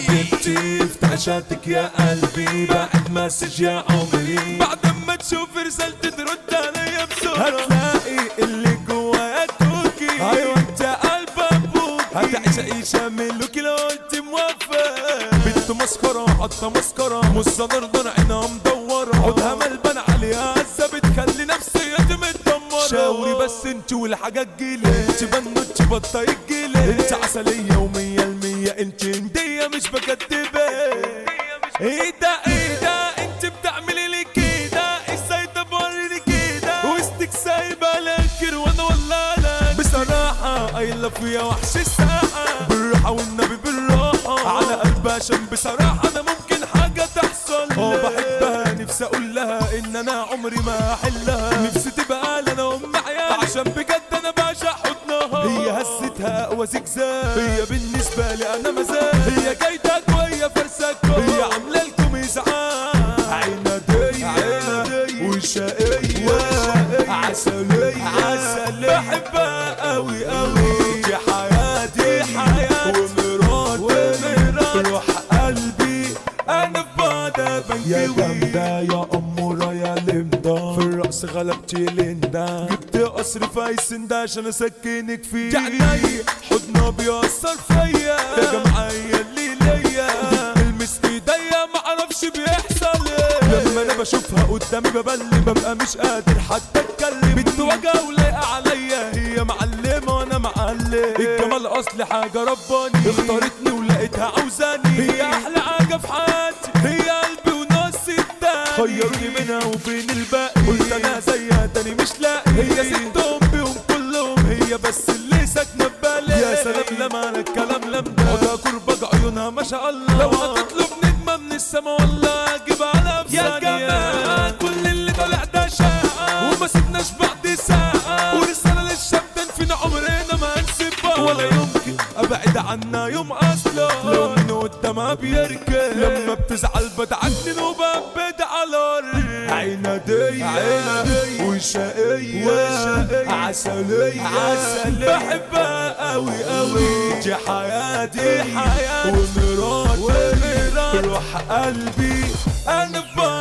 حبيبتي افتح شاتك يا قلبي بعد مسج يا عمري بعد ما تشوف رسالتي ترد عليا بسرعة هتلاقي اللي جوايا كوكي ايوه انت قلب ابوكي هتعيش عيشة ملوكي لو قلت موافق بنت مسخرة حاطة مسكرة مصة نردن عينها مدورة عودها ملبن عليها هزة بتخلي نفسيتي متدمرة شاوري بس انت والحاجة تجيلي انت بنوتي بطة يجيلي انت عسلية ومية المية انت هندية مش بكدبك ايه ده ايه ده انت بتعملي لي كده ازاي تبرري كده وسطك سايبه لكر وانا ولا لك بصراحه اي لاف يا وحش الساعه بالراحه والنبي بالراحه على قلبي عشان بصراحه انا ممكن حاجه تحصل اه بحبها نفسي اقول لها ان انا عمري ما احلها نفسي تبقى لنا ام عيال عشان بجد انا بعشق حضنها هي هستها اقوى زجزاج هي بالنسبه لي انا مزاج هي جايتك وهي فرسك هي عامله لكم ازعاج عناديه وشقيه عسليه عسليه بحبها قوي قوي دي حياتي حياتي ومراتي روح قلبي انا في بعدها يا بنكوي جامدة يا أمورة يا لمدة في الرقص غلبتي ليندا جبت قصر فايسن ده عشان اسكنك فيه جعني حضنه بيأثر فيا يا جمعية اللي ليا تلمس ايديا معرفش بيحصل ايه لما انا بشوفها قدامي ببلم ببقى مش قادر حتى اتكلم بنت وجع ولايقة عليا هي معلمة وانا معلم الجمال اصل حاجة رباني اختارتني ولقيتها عاوزاني هي احلى حاجة في حياتي هي قلبي ونص التاني خيروني منها وبين الباقي قلت انا زيها تاني مش لاقي هي ستهم بيهم كلهم هي بس اللي ساكنه ببالي يا سلام لما انا الكلام لمده عودها كربج عيونها ما شاء الله لو هتطلب نجمه من السما والله اجيبها على يا جماعه كل اللي طالع ده شقه وما سيبناش بعد ساعه ورساله للشاب فينا عمرنا ما هنسيبها ولا يمكن ابعد عنا يوم اصلا لو من قدامها بيركن لما بتزعل بدعكن وببد على عنادية عنادية وشقية عسلية عسلية بحبها قوي قوي دي حياتي حياتي ومراتي روح قلبي انا في